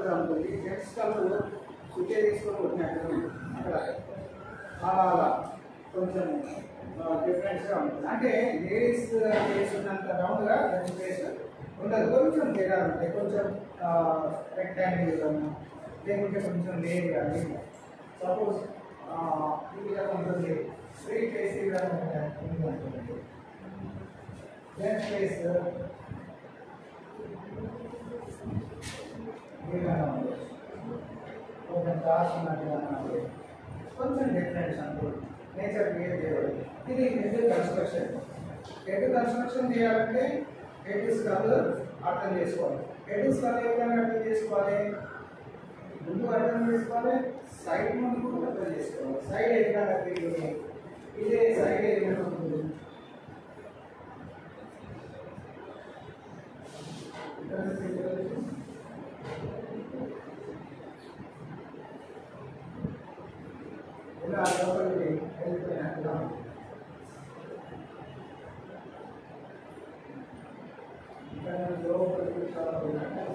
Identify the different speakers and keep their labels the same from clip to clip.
Speaker 1: కొట్టడం ఉంటుంది జెంట్స్ కళ్ళు సుకే తీసుకొని కొట్టినట్టు అక్కడ అలా అలా కొంచెం డిఫరెన్స్గా ఉంటుంది అంటే లేడీస్ ఫేస్ ఉన్నంత రౌండ్గా జెంట్స్ ఫేస్ ఉండదు కొంచెం తేడా ఉంటాయి కొంచెం రెక్టాంగిల్ కానీ లేకుంటే కొంచెం లేట్ కానీ సపోజ్ ఈ విధంగా ఉంటుంది ఫ్రీ ఫేస్ ఈ విధంగా ఉంటుంది జెంట్స్ ఫేస్ ఈ విధంగా ఉంటుంది కొంచెం క్లాస్ ఉన్నట్టుగా ఉంది. కొంచెం డిఫరెన్స్ అనుకో నేచర్ క్రియేట్ చేయబడి ఇది హెడ్ కన్స్ట్రక్షన్ హెడ్ కన్స్ట్రక్షన్ చేయాలంటే హెడ్ స్కల్ అర్థం చేసుకోవాలి హెడ్ స్కల్ ఏ విధంగా అర్థం చేసుకోవాలి ముందు అర్థం చేసుకోవాలి సైడ్ ముందు కూడా అర్థం చేసుకోవాలి సైడ్ ఏ విధంగా తిరిగి ఇదే సైడ్ ఏ విధంగా ఉంటుంది ఇక్కడ నుంచి ఇక్కడ నుంచి. ఇలా లోపలికి వెళ్ళిపోయినట్టుగా ఇక్కడ నుంచి లోపలికి చాలా పోయినట్టుగా.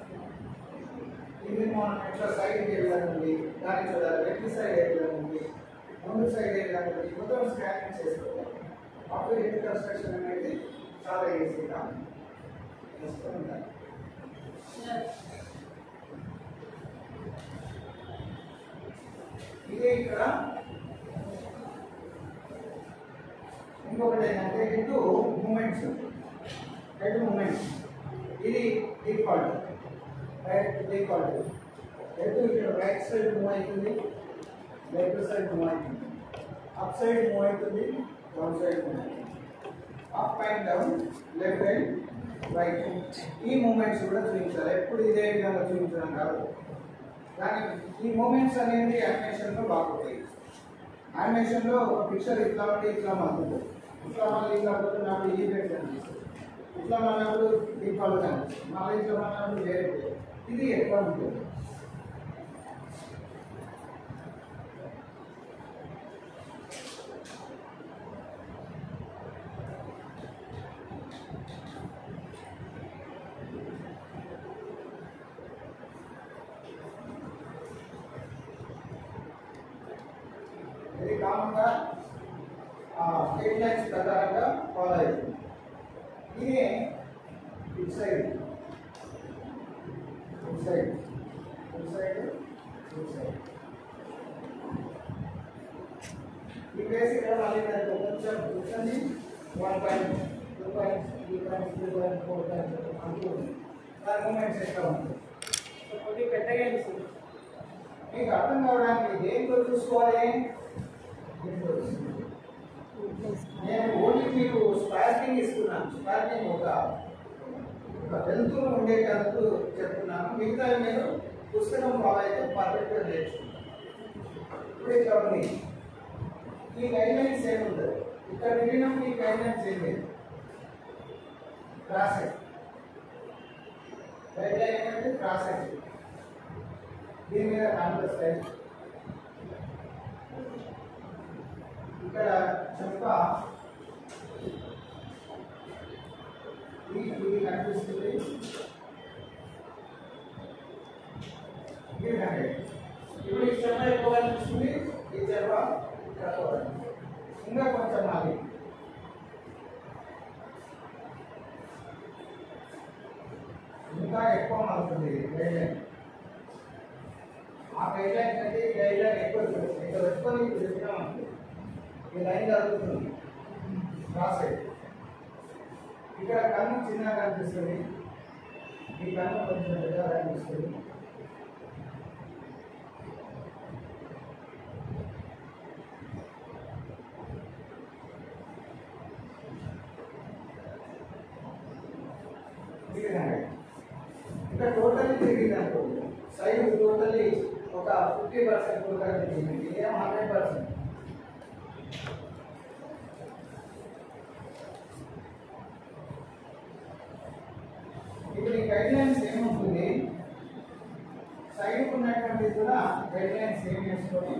Speaker 1: ఇది మనం ఎట్లా సైడ్కి వెళ్ళాలి దాని చూడాలి వెనక సైడ్ వెళ్ళాలి ముందు సైడ్ వెళ్ళాలి మొత్తం స్కానింగ్ చేసుకోవాలి అప్పుడు హెడ్ కన్స్ట్రక్షన్ అనేది చాలా ఈజీగా వస్తూ ఉంటాయి ఇదే ఇక్కడ ఇంకొకటి ఏంటంటే హెడ్ మూమెంట్స్ హెడ్ మూమెంట్స్ ఇది డిఫాల్ట్ రైట్ డిఫాల్ట్ హెడ్ ఇక్కడ రైట్ సైడ్ మూవ్ అవుతుంది లెఫ్ట్ సైడ్ మూవ్ అవుతుంది అప్ సైడ్ మూవ్ అవుతుంది డౌన్ సైడ్ మూవ్ అవుతుంది up and down left and right ఈ మూమెంట్స్ కూడా చూపించాలి ఎప్పుడు ఇదే విధంగా చూపించడం కాదు కానీ ఈ మూమెంట్స్ అనేది యానిమేషన్లో బాగుంటాయి యానిమేషన్లో ఒక పిక్చర్ ఇట్లా ఉంటే ఇట్లా మారుతుంది ఇట్లా మళ్ళీ ఇట్లా పోతే నాకు ఈ రేట్ కనిపిస్తుంది ఇట్లా మనప్పుడు డిఫాల్ట్ కనిపిస్తుంది మళ్ళీ ఇట్లా మనప్పుడు వేరే పేరు. ఇది ఎక్కువ ఉంటుంది ఇది కామన్గా గైడ్ లైన్స్ ప్రకారంగా ఫాలో అవుతుంది ఇది ఇటు సైడ్ ఇటు సైడ్ ఇటు సైడ్ ఇటు సైడ్ ఈ ప్లేస్ ఇక్కడ మళ్ళీ దానికి కొంచెం కూర్చొని one point two point three point three point four point అంటూ ఉంది దాని మూమెంట్స్ ఎక్కడ ఉంటుంది
Speaker 2: కొద్దిగా పెద్దగా అనిపిస్తుంది
Speaker 1: మీకు అర్థం కావడానికి దేంట్లో చూసుకోవాలి దీంట్లో చూసుకోవాలి. నేను ఓన్లీ మీకు స్పార్కింగ్ ఇస్తున్నాను స్పార్కింగ్ ఒక ఒక వెళ్తూ ఉండేటందుకు చెప్తున్నాను మిగతా మీరు పుస్తకం ఫాలో అయితే పర్ఫెక్ట్గా నేర్చుకుంటారు ఇప్పుడు ఇక్కడ ఉంది ఈ గైడ్ లైన్స్ ఏముండదు ఇక్కడ విలీనం ఈ గైడ్ లైన్స్ ఏం లేదు క్రాస్ గైడ్ లైన్ ఏంటంటే క్రాస్ అయింది దీని మీద కాంగ్రెస్ లైన్ ఇక్కడ చెప్ప ఈ ఇది కనిపిస్తుంది ఇది హండ్రెడ్ ఇప్పుడు ఈ చెప్ప ఎక్కువ కనిపిస్తుంది ఈ చెప్ప తక్కువ కనిపిస్తుంది. ఇంకా కొంచెం మాది ఇంకా ఎక్కువ మారుతుంది గైడ్ లైన్ ఆ గైడ్ లైన్ కంటే ఈ గైడ్ లైన్ ఎక్కువ ఉంటుంది. ఇక్కడ పెట్టుకొని ఇప్పుడు చెప్పినామంటే ఈ లైన్ జరుగుతుంది క్రాస్ సైడ్ ఇక్కడ కన్ను చిన్నగా కనిపిస్తుంది ఈ కన్ను కొంచెం పెద్దగా కనిపిస్తుంది ఈ విధంగా ఇక్కడ టోటల్లీ తిరిగింది అనుకో సైడ్ టోటల్లీ ఒక ఫిఫ్టీ పర్సెంట్ కూడా తిరిగింది ఏం హండ్రెడ్ పర్సెంట్ ఇప్పుడు ఈ గైడ్ లైన్స్ ఏముంటుంది సైడ్ ఉన్నటువంటి కూడా గైడ్ లైన్స్ ఏం చేసుకొని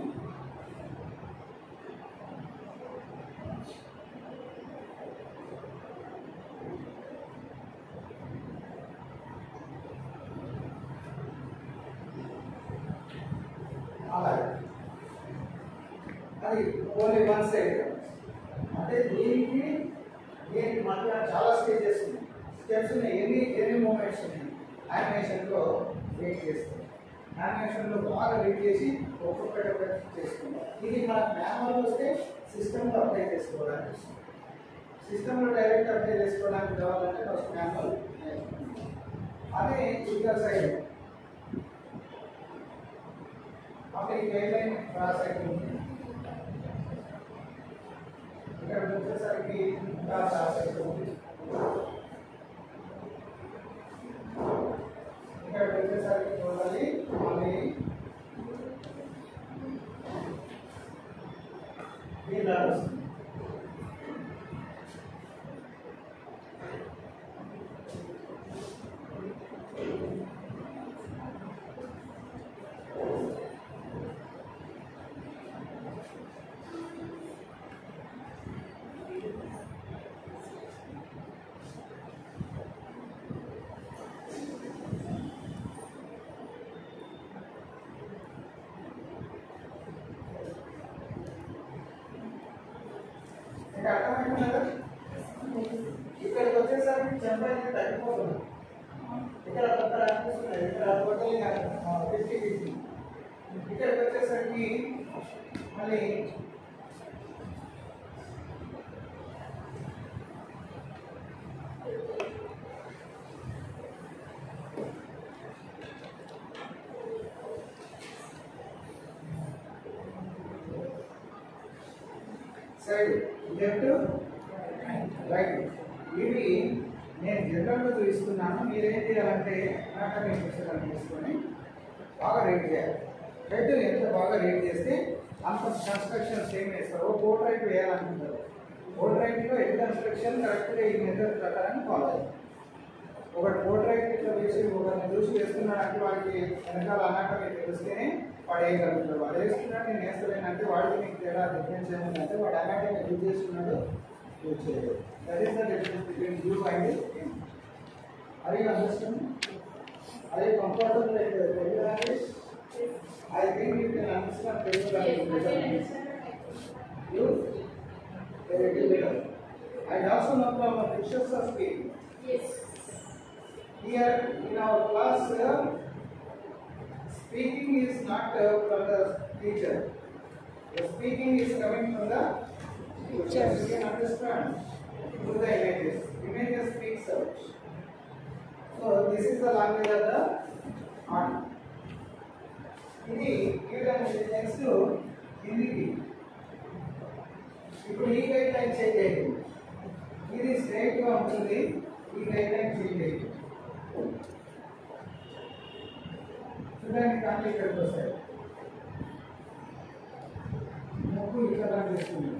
Speaker 1: అలాగే అది ఓన్లీ వన్ సైడ్ అంటే దీనికి దీనికి మధ్య చాలా స్టేజెస్ ఉన్నాయి స్టెప్స్ ఉన్నాయి ఎన్ని ఎన్ని మూమెంట్స్ ఉన్నాయి యానిమేషన్లో వెయిట్ చేస్తాం యానిమేషన్లో బాగా వెయిట్ చేసి ఒక్కొక్కటి ఒకటి చేసుకుంటాం ఇది మనకు మ్యానువల్ వస్తే సిస్టంలో అప్లై చేసుకోవడానికి సిస్టంలో డైరెక్ట్ అప్లై చేసుకోవడానికి కావాలంటే ఫస్ట్ మ్యానువల్ అదే ఫిజికల్ సైడ్ అప్పుడు ఈ గైడ్ లైన్ క్రాస్ అవుతుంది ఇక్కడ వచ్చేసరికి ఇంకా క్రాస్ అవుతుంది ఇక్కడ వచ్చేసరికి చూడాలి మళ్ళీ ఇలా వస్తుంది ఇంకా అర్థమైంది కదా ఇక్కడికి వచ్చేసరికి చెంప అనేది తగ్గిపోతుంది ఇక్కడ కొత్త అనిపిస్తుంది ఇక్కడ టోటల్ ఫిఫ్టీ ఫిఫ్టీ ఇక్కడికి వచ్చేసరికి మళ్ళీ సైడ్ లెఫ్ట్ రైట్ ఇవి నేను జనరల్గా చూపిస్తున్నాను మీరు ఏం చేయాలంటే నాటకం పుస్తకాలు తీసుకొని బాగా రేట్ చేయాలి హెడ్ ఎంత బాగా రేట్ చేస్తే అంత కన్స్ట్రక్షన్ సేమ్ వేస్తారు ఓ బోర్డ్ రైట్ వేయాలనుకుంటారు బోర్డ్ రైట్లో హెడ్ కన్స్ట్రక్షన్ కరెక్ట్గా ఈ మెథడ్ ప్రకారం ఫాలో అయ్యాలి ఒకటి బోర్డ్ రైట్ ఇట్లా వేసి ఒకరిని చూసి వేస్తున్నాడంటే వాడికి వెనకాల అనాటమీ తెలిస్తేనే వాడు వేయగలుగుతాడు వాడు వేస్తున్నాడు నేను వేస్తలేనంటే వాడికి నీకు తేడా డిఫరెన్స్ ఏముందంటే వాడు అనాటమీ యూజ్ చేస్తున్నాడు యూజ్ చేయలేదు that is the difference between you and Are you understand? Are you comfortable with the Telugu language? I think you can understand Telugu language better. You? A little better. And also now from a pictures of speaking. Here in our class, uh, speaking is not uh, from the teacher. The speaking is coming from the teacher. You can understand through the images. Images speaks out. So this is the language of the art. ఇది ఇవ్వడానికి next హిందీకి ఇప్పుడు ఈ guide line change అయ్యింది ఇది straight గా ఉంటుంది ఈ guide line change అయ్యింది చూడండి కానీ ఇక్కడికి వస్తాయి ముక్కు ఇక్కడ కనిపిస్తుంది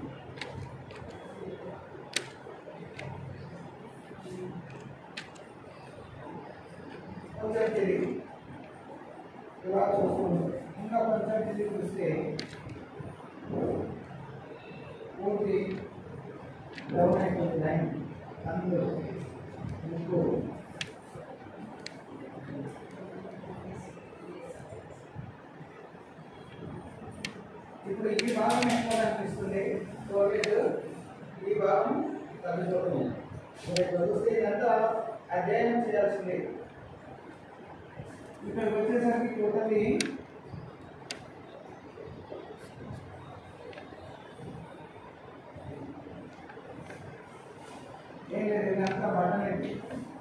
Speaker 1: కొంచెం తిరిగి ఇలా చూస్తుంది ఇంకా కొంచెం తిరిగి చూస్తే పూర్తి డౌన్ అయిపోతుంది లైన్ అందులో ముక్కు ఇప్పుడు ఈ భాగం ఎక్కువ కనిపిస్తుంది కోవిడ్ ఈ భాగం తగ్గిపోతుంది రేపు చూస్తే ఇదంతా అధ్యయనం చేయాల్సింది ఇక్కడికి వచ్చేసరికి టోటలీ ఏం లేదు ఇదంతా బటన్ ఏంటి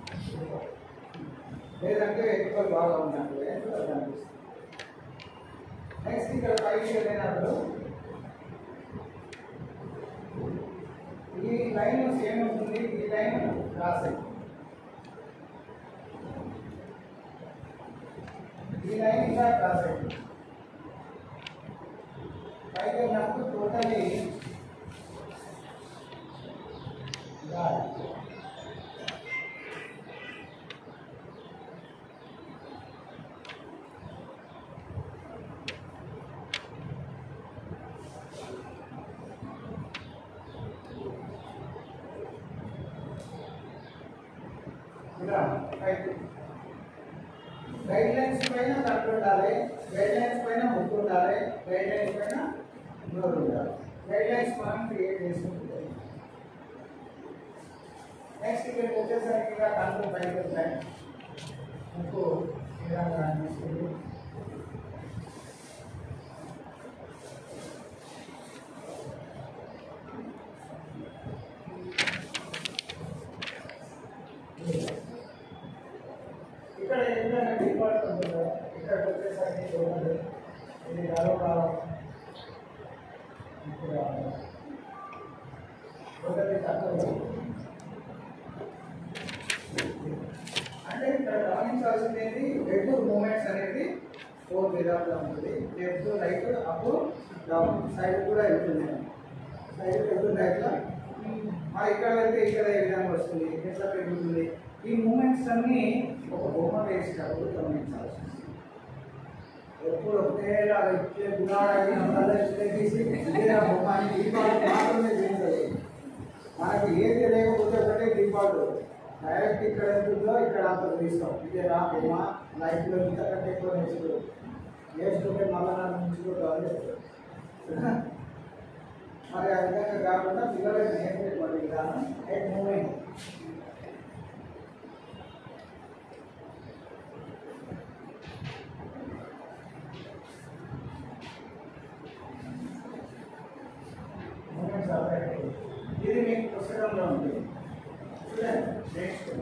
Speaker 1: లేదంటే ఎక్కువ బాగా ఉన్నట్టు ఏంటో అది అనిపిస్తుంది నెక్స్ట్ ఇక్కడ పైకి వెళ్ళినప్పుడు ఈ లైన్ సేమ్ ఉంటుంది ఈ లైన్ క్రాస్ అయింది ఈ లైన్ ఇలా క్రాస్ అయింది పైకి వెళ్ళినప్పుడు టోటలీ ఇలా రైట్ రైట్ గైడ్ లైన్స్ పైన కట్టు ఉండాలి గైడ్ లైన్స్ పైన బుక్ ఉండాలి గైడ్ లైన్స్ పైన నోరు ఉండాలి గైడ్ లైన్స్ మనం క్రియేట్ చేసుకుంటుంది నెక్స్ట్ ఇక్కడికి వచ్చేసరికి ఇలా కంట్రోల్ పైకి ఉంటాయి ముక్కు ఈ విధంగా అనిపిస్తుంది ఇక్కడ ఏంటంటే డిఫాల్ట్ ఉంటుంది కదా, ఇక్కడ వచ్చేసరికి చూడండి ఇది గర్వకాలం ఇప్పుడు ఒకటి తక్కువ అంటే ఇక్కడ గమనించాల్సింది ఏంటి రెండు మూమెంట్స్ అనేది ఫోర్ విధాలుగా ఉంటుంది left right up down side కూడా వెళ్తుంది సైడ్ వెళ్తుంది ఇట్లా మరి ఇక్కడ వెళ్తే ఇక్కడ ఏ విధంగా వస్తుంది ఎట్లా పెరుగుతుంది ఈ మూమెంట్స్ అన్ని ఒక బొమ్మ వేసేటప్పుడు గమనించాల్సి వస్తుంది ఎప్పుడు ఒకేలాగా ఇచ్చే గుణాలని అందరూ ఇచ్చే తీసి ఇదే ఆ బొమ్మ అని డిఫాల్ట్ మాత్రమే చేయాలి మనకి ఏది లేకపోతే ఒకటే డిఫాల్ట్ డైరెక్ట్ ఇక్కడ ఎంతుందో ఇక్కడ అంత తీస్తాం ఇదే రా బొమ్మ లైఫ్లో ఇంతకంటే ఎక్కువ నేర్చుకో నేర్చుకుంటే మళ్ళీ నన్ను ఉంచుకుంటాం మరి ఆ విధంగా కాకుండా పిల్లలకు నేర్పేటువంటి విధానం head moving movements of head ఇది మీకు పుస్తకంలో ఉంది చూడండి నేర్చుకోండి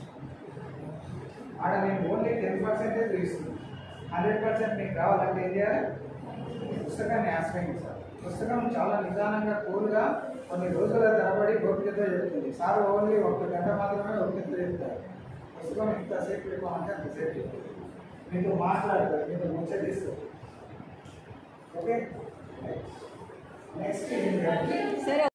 Speaker 1: ఆడ నేను ఓన్లీ టెన్ పర్సెంటే తీస్తున్నాను హండ్రెడ్ పర్సెంట్ మీకు కావాలంటే ఏం చేయాలి పుస్తకాన్ని ఆశ్రయించాలి పుస్తకం చాలా నిదానంగా కూల్గా కొన్ని రోజుల తరబడి గోపికతో చెప్తుంది సార్ ఓన్లీ ఒక గంట మాత్రమే గోపికతో చెప్తారు పుస్తకం ఎంతసేపు చెప్పామంటే అంతసేపు చెప్తుంది మీతో మాట్లాడతారు మీతో ముచ్చటిస్తారు ఓకే నెక్స్ట్ ఏంటంటే
Speaker 2: సరే